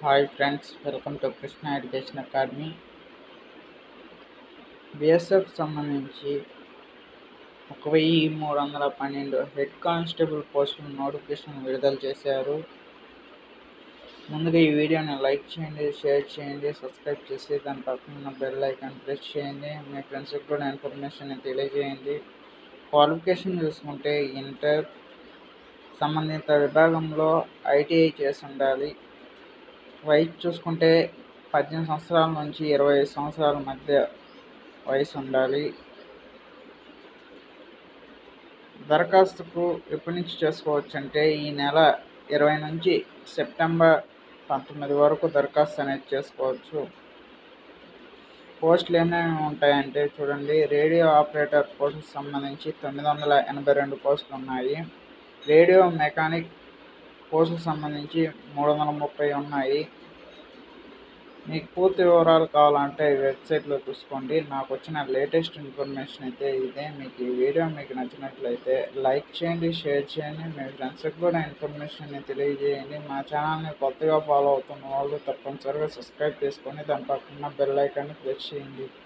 hi friends welcome to Krishna education academy BSF సంబంధించి ఒక వెయ్యి మూడు వందల పన్నెండు హెడ్ కానిస్టేబుల్ పోస్టుల నోటిఫికేషన్ విడుదల చేశారు ముందుగా ఈ వీడియోని లైక్ చేయండి షేర్ చేయండి సబ్స్క్రైబ్ చేసి దాని పక్కన ఉన్న బెల్ ఐకాన్ ప్రెస్ చేయండి మీ ఫ్రెండ్స్కి కూడా ఇన్ఫర్మేషన్ తెలియజేయండి క్వాలిఫికేషన్ చూసుకుంటే ఇంటర్ సంబంధిత విభాగంలో ఐటీఐ చేసి ఉండాలి వయసు చూసుకుంటే పద్దెనిమిది సంవత్సరాల నుంచి ఇరవై ఐదు సంవత్సరాల మధ్య వయసు ఉండాలి దరఖాస్తుకు ఎప్పటి నుంచి చేసుకోవచ్చు అంటే ఈ నెల ఇరవై నుంచి సెప్టెంబర్ పంతొమ్మిది వరకు దరఖాస్తు అనేది చేసుకోవచ్చు పోస్టులు ఏమేమి ఉంటాయంటే చూడండి రేడియో ఆపరేటర్ పోస్టుకు సంబంధించి తొమ్మిది వందల ఎనభై రెండు పోస్టులు ఉన్నాయి రేడియో మెకానిక్ పోస్టుకు సంబంధించి మూడు వందల ముప్పై ఉన్నాయి మీకు పూర్తి వివరాలు కావాలంటే వెబ్సైట్లో చూసుకోండి నాకు వచ్చిన లేటెస్ట్ ఇన్ఫర్మేషన్ అయితే ఇదే మీకు ఈ వీడియో మీకు నచ్చినట్లయితే లైక్ చేయండి షేర్ చేయండి మీ ఫ్రెండ్స్కి కూడా ఇన్ఫర్మేషన్ తెలియజేయండి మా ఛానల్ని కొత్తగా ఫాలో అవుతున్న వాళ్ళు తప్పనిసరిగా సబ్స్క్రైబ్ చేసుకొని దాని పక్కన బెల్ ఐకాన్ని ప్రెస్ చేయండి